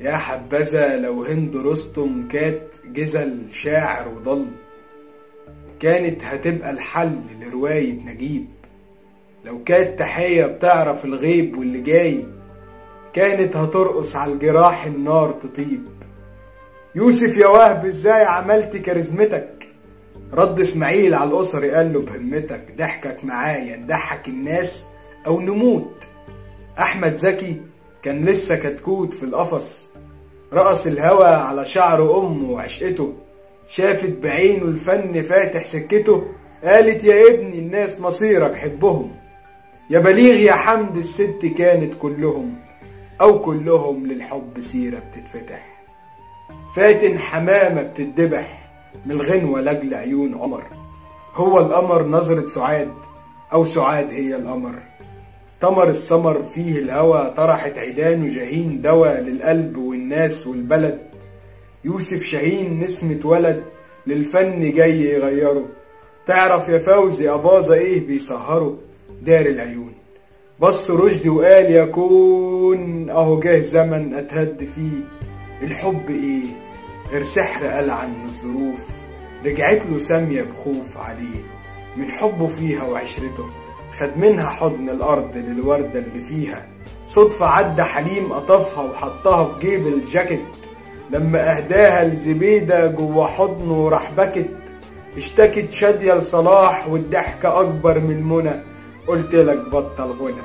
يا حبذا لو هند رستم كانت جزل شاعر وضل كانت هتبقى الحل لرواية نجيب لو كانت تحية بتعرف الغيب واللي جاي كانت هترقص على الجراح النار تطيب يوسف يا وهب ازاي عملت كاريزمتك رد اسماعيل على الاسري قال له بهمتك ضحكك معايا نضحك الناس او نموت احمد زكي كان لسه كتكوت في القفص رقص الهوى على شعر امه وعشقته شافت بعينه الفن فاتح سكته قالت يا ابني الناس مصيرك حبهم يا بليغ يا حمد الست كانت كلهم او كلهم للحب سيرة بتتفتح فاتن حمامة بتدبح من الغنوة لاجل عيون عمر هو القمر نظرة سعاد او سعاد هي القمر تمر السمر فيه الهوى طرحت عيدانه جهين دوا للقلب والناس والبلد يوسف شاهين نسمة ولد للفن جاي يغيره تعرف يا فوزي أباظة ايه بيسهره دار العيون بص رشدي وقال يكون اهو جه زمن اتهد فيه الحب ايه غير سحر قال عن الظروف رجعت له سامية بخوف عليه من حبه فيها وعشرته خد منها حضن الأرض للوردة اللي فيها صدفة عدى حليم قطفها وحطها في جيب الجاكيت لما أهداها لزبيدة جوا حضنه وراح بكت اشتكت شادية لصلاح والضحكة أكبر من المنى قلت لك بطل غنى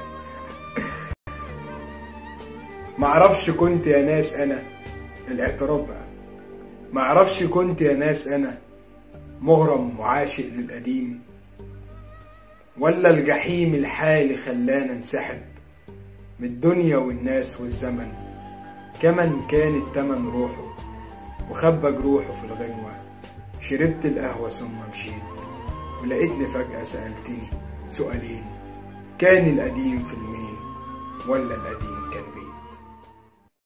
معرفش كنت يا ناس أنا الاعتراف بقى معرفش كنت يا ناس أنا مغرم وعاشق للقديم ولا الجحيم الحالي خلانا نسحب من الدنيا والناس والزمن كمن كان التمن روحه وخبى جروحه في الغنوة شربت القهوة ثم مشيت ولقيتني فجأة سألتني سؤالين كان القديم في المين ولا القديم كان بيه